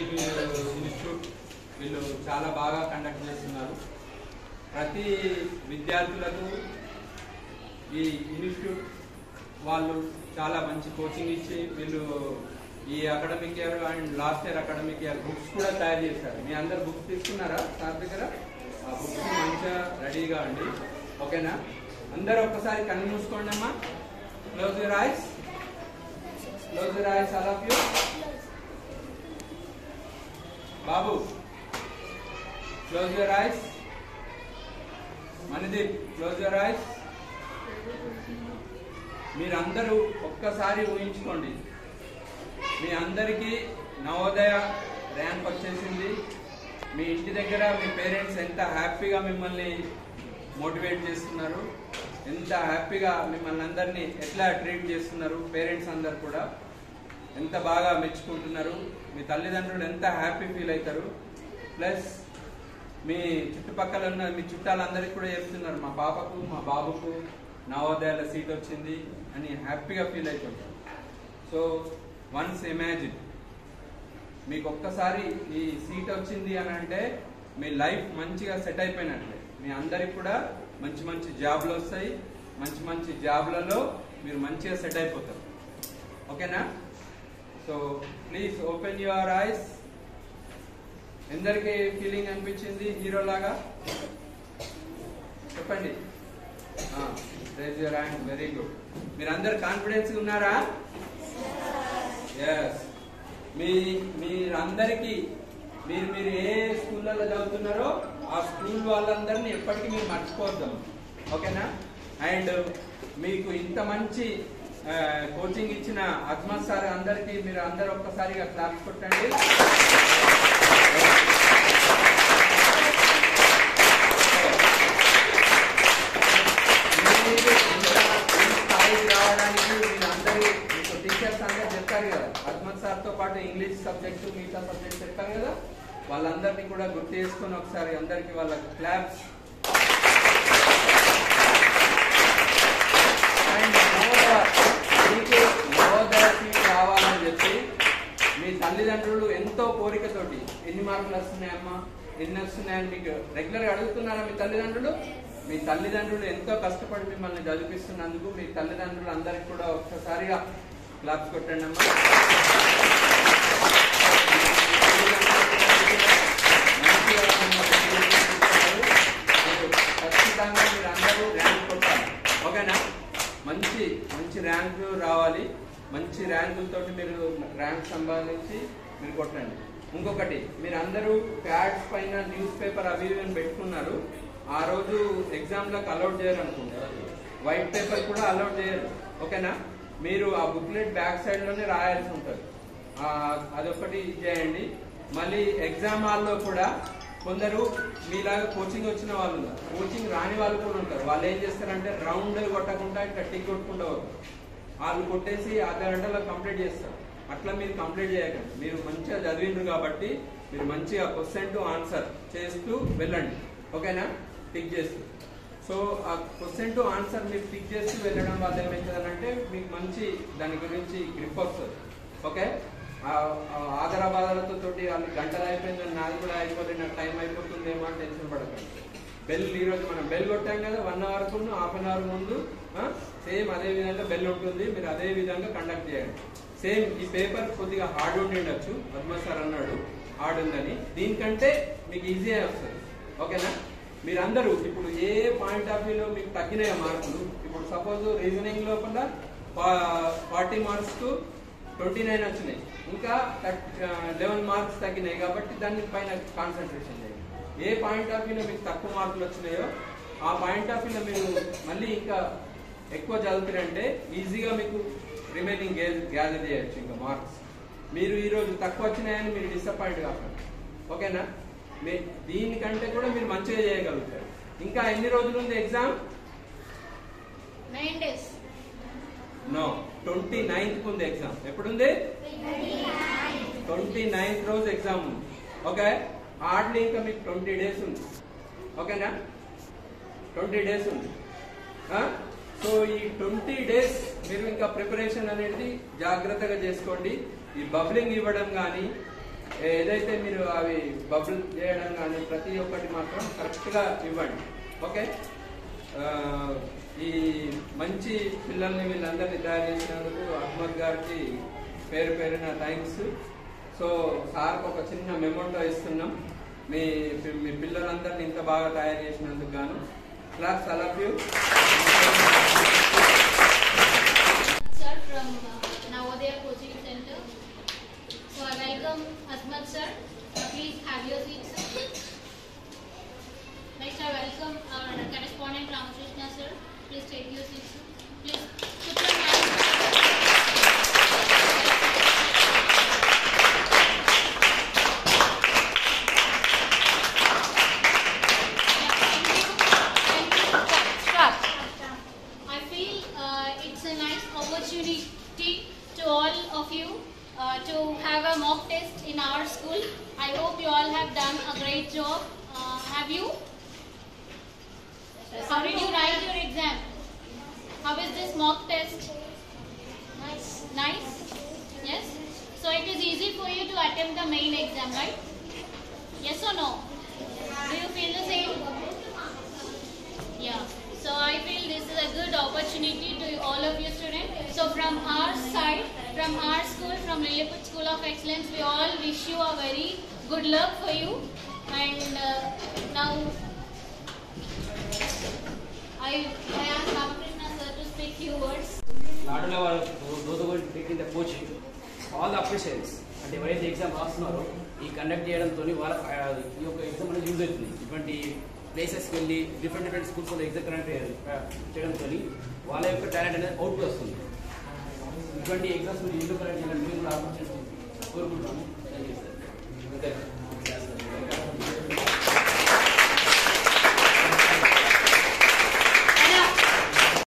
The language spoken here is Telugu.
నీట్ ఇన్స్టిట్యూట్ వీళ్ళు చాలా బాగా కండక్ట్ చేస్తున్నారు ప్రతి విద్యార్థులకు ఈ ఇన్స్టిట్యూట్ వాళ్ళు చాలా మంచి కోచింగ్ ఇచ్చి వీళ్ళు ఈ academic year and last year academic year books కూడా తయారు చేశారు మీ అందరు బుక్స్ తీసుకున్నారా సార్ దగ్గర ఆ బుక్స్ మంచిగా రెడీగా అండి ఓకేనా అందరూ ఒక్కసారి కన్ను మూసుకోండి అమ్మా close your eyes close your eyes all of you బాబు close your eyes Manideep close your eyes మీరందరూ ఒక్కసారి ఊహించుకోండి మీ అందరికీ నవోదయ ర్యాంక్ వచ్చేసింది మీ ఇంటి దగ్గర మీ పేరెంట్స్ ఎంత హ్యాపీగా మిమ్మల్ని మోటివేట్ చేస్తున్నారు ఎంత హ్యాపీగా మిమ్మల్ని అందరినీ ఎట్లా ట్రీట్ చేస్తున్నారు పేరెంట్స్ అందరు కూడా ఎంత బాగా మెచ్చుకుంటున్నారు మీ తల్లిదండ్రులు ఎంత హ్యాపీ ఫీల్ అవుతారు ప్లస్ మీ చుట్టుపక్కల ఉన్న మీ చుట్టాలందరికీ కూడా చెప్తున్నారు మా పాపకు మా బాబుకు నవోదయాల సీట్ వచ్చింది అని హ్యాపీగా ఫీల్ అవుతుంటారు సో వన్స్ ఇమాజిన్ మీకు ఒక్కసారి ఈ సీట్ వచ్చింది అని అంటే మీ లైఫ్ మంచిగా సెట్ అయిపోయినట్లే మీ అందరికి కూడా మంచి మంచి జాబ్లు వస్తాయి మంచి మంచి జాబ్లలో మీరు మంచిగా సెట్ అయిపోతారు ఓకేనా so please open your eyes ఎందరికి ఫీలింగ్ అనిపించింది హీరో లాగా చెప్పండి raise your hand very good మీరు అందరు కాన్ఫిడెన్స్ ఉన్నారా ఎస్ మీ మీరందరికీ మీరు మీరు ఏ స్కూళ్ళలో చదువుతున్నారో ఆ స్కూల్ వాళ్ళందరినీ ఎప్పటికీ మీరు మర్చిపోద్దాం ఓకేనా అండ్ మీకు ఇంత మంచి కోచింగ్ ఇచ్చిన అజ్మత్ సార్ అందరికీ మీరు అందరు ఒక్కసారిగా క్లాప్స్ కొట్టండి మీరు ఇంత ఈ స్థాయికి రావడానికి మీరందరూ మీకు టీచర్స్ అందరూ చెప్పారు కదా అజ్మత్ సార్ తో పాటు ఇంగ్లీష్ సబ్జెక్ట్ మిగతా సబ్జెక్ట్ చెప్పారు కదా వాళ్ళందరినీ కూడా గుర్తు చేసుకొని ఒకసారి అందరికి వాళ్ళ క్లాప్స్ అండ్ మీకు నవోదయ సీట్ రావాలని చెప్పి మీ తల్లిదండ్రులు ఎంతో కోరికతోటి ఎన్ని మార్కులు వస్తున్నాయమ్మా ఎన్ని వస్తున్నాయని మీకు రెగ్యులర్ గా అడుగుతున్నారా మీ తల్లిదండ్రులు మీ తల్లిదండ్రులు ఎంతో కష్టపడి మిమ్మల్ని చదివిస్తున్నందుకు మీ తల్లిదండ్రులు అందరికి కూడా ఒక్కసారిగా క్లాప్స్ కొట్టండి అమ్మా మంచిగా మిమ్మల్ని చదివిస్తున్నారు. మీరు ఖచ్చితంగా మీరు అందరూ ర్యాంక్ కొట్టాలి ఓకేనా మంచి మంచి ర్యాంకు రావాలి మంచి ర్యాంకులతోటి మీరు ర్యాంక్ సంపాదించి మీరు కొట్టండి ఇంకొకటి మీరు అందరూ ప్యాడ్స్ పైన న్యూస్ పేపర్ అవి ఇవి అని పెట్టుకున్నారు ఆ రోజు ఎగ్జామ్లకు అలౌట్ చేయరు అనుకుంటారు వైట్ పేపర్ కూడా అలౌట్ చేయరు ఓకేనా మీరు ఆ బుక్లెట్ బ్యాక్ సైడ్ లోనే రాయాల్సి ఉంటుంది ఆ, అదొకటి చేయండి మళ్ళీ ఎగ్జామ్ హాల్లో కూడా కొందరు మీలాగా కోచింగ్ వచ్చిన వాళ్ళు ఉన్నారు కోచింగ్ రాని వాళ్ళు కూడా ఉంటారు వాళ్ళు ఏం చేస్తారంటే రౌండ్ కొట్టకుండా ఇట్లా టిక్ కొట్టుకుంటూ పోతారు వాళ్ళు కొట్టేసి అర్ధ గంటలో కంప్లీట్ చేస్తారు అట్లా మీరు కంప్లీట్ చేయకండి మీరు మంచిగా చదివిండ్రు కాబట్టి మీరు మంచిగా క్వశ్చన్ టు ఆన్సర్ చేస్తూ వెళ్ళండి ఓకేనా టిక్ చేస్తూ సో ఆ క్వశ్చన్ టు ఆన్సర్ మీరు టిక్ చేస్తూ వెళ్ళడం వల్ల ఏమవుతుందంటే మీకు మంచి దాని గురించి గ్రిప్ వస్తుంది ఓకే ఆధార బాధలతో తోటి వాళ్ళు గంటలు అయిపోయింది నాది కూడా అయిపోతుంది నాకు టైం అయిపోతుందేమో అని టెన్షన్ పడకండి బెల్ ఈ రోజు మనం బెల్ కొట్టాం కదా వన్ అవర్ ముందు హాఫ్ అన్ అవర్ ముందు సేమ్ అదే విధంగా బెల్ ఉంటుంది మీరు అదే విధంగా కండక్ట్ చేయండి సేమ్ ఈ పేపర్ కొద్దిగా హార్డ్ ఉండి ఉండొచ్చు పద్మ సార్ అన్నాడు హార్డ్ ఉందని దీనికంటే మీకు ఈజీ వస్తుంది ఓకేనా మీరందరూ ఇప్పుడు ఏ పాయింట్ ఆఫ్ వ్యూలో మీకు తగ్గినాయి మార్కులు ఇప్పుడు సపోజ్ రీజనింగ్ లోపల ఫార్టీ మార్క్స్ కు ట్వంటీ నైన్ వచ్చినాయి ఇంకా లెవెన్ మార్క్స్ తగ్గినాయి కాబట్టి దాని పైన కాన్సన్ట్రేషన్ చేయండి ఏ పాయింట్ ఆఫ్ వ్యూలో మీకు తక్కువ మార్కులు వచ్చినాయో ఆ పాయింట్ ఆఫ్ వ్యూలో మీరు మళ్ళీ ఇంకా ఎక్కువ చదువుతారంటే ఈజీగా మీకు రిమైనింగ్ గ్యాదర్ చేయొచ్చు ఇంకా మార్క్స్ మీరు ఈరోజు తక్కువ వచ్చినాయని మీరు డిసప్పాయింట్ కాకండి ఓకేనా మీ దీనికంటే కూడా మీరు మంచిగా చేయగలుగుతారు ఇంకా ఎన్ని రోజులు ఉంది exam nine days no twenty ninth ఉంది ఎగ్జామ్ ఎప్పుడుంది ట్వంటీ నైన్త్ రోజు ఎగ్జామ్ ఉంది ఓకే హార్డ్లీ ఇంకా మీకు ట్వంటీ డేస్ ఉంది ఓకేనా ట్వంటీ డేస్ ఉంది సో ఈ ట్వంటీ డేస్ మీరు ఇంకా ప్రిపరేషన్ అనేది జాగ్రత్తగా చేసుకోండి ఈ బబ్లింగ్ ఇవ్వడం కానీ ఏదైతే మీరు అవి బబుల్ చేయడం కానీ ప్రతి ఒక్కటి మాత్రం కరెక్ట్గా ఇవ్వండి ఓకే ఆ, ఈ మంచి పిల్లల్ని వీళ్ళందరినీ తయారు చేసినందుకు అహ్మద్ గారికి పేరు పేరున థ్యాంక్స్ సో సార్కి ఒక చిన్న మెమోటో ఇస్తున్నాం మీ మీ పిల్లలందరినీ ఇంత బాగా తయారు చేసినందుకు గాను class I love you sir from uh, Navodaya Coaching Center. So I welcome Asmat sir. Uh, please have your seat, sir. Next I welcome our correspondent Ramakrishna sir. Please take your seat, sir. Please put your hands. Stop. I feel uh, it's a nice opportunity to all of you uh, to have a mock test in our school. I hope you all have done a great job. Uh, have you? How did you write your exam? How is this mock test? Nice. Nice? Yes? So it is easy for you to attempt the main exam, right? Yes or no? Do you feel the same? Yeah. So I feel this is a good opportunity to all of you students. So from our side, from our school, from Lilliput School of Excellence, we all wish you a very good luck for you. And uh, now I, I ask Ramakrishna sir to speak few words. నాడుల వాళ్ళు those taking the coaching all the aspirants అంటే ఎవరైతే ఎగ్జామ్ రాస్తున్నారో ఈ కండక్ట్ చేయడంతో వాళ్ళ ఆ, ఈ యొక్క ఎగ్జామ్ అనేది యూజ్ అవుతుంది ఇటువంటి ప్లేసెస్కి వెళ్ళి డిఫరెంట్ డిఫరెంట్ స్కూల్స్లో ఎగ్జామ్ కండక్ట్ చేయడంతో వాళ్ళ యొక్క టాలెంట్ అనేది అవుట్పుట్ వస్తుంది ఇటువంటి ఎగ్జామ్స్ మీరు ఎందుకు కండక్ట్ చేయాలని మీరు కూడా ఆపర్చునిటీ కోరుకుంటున్నాను థ్యాంక్ యూ సార్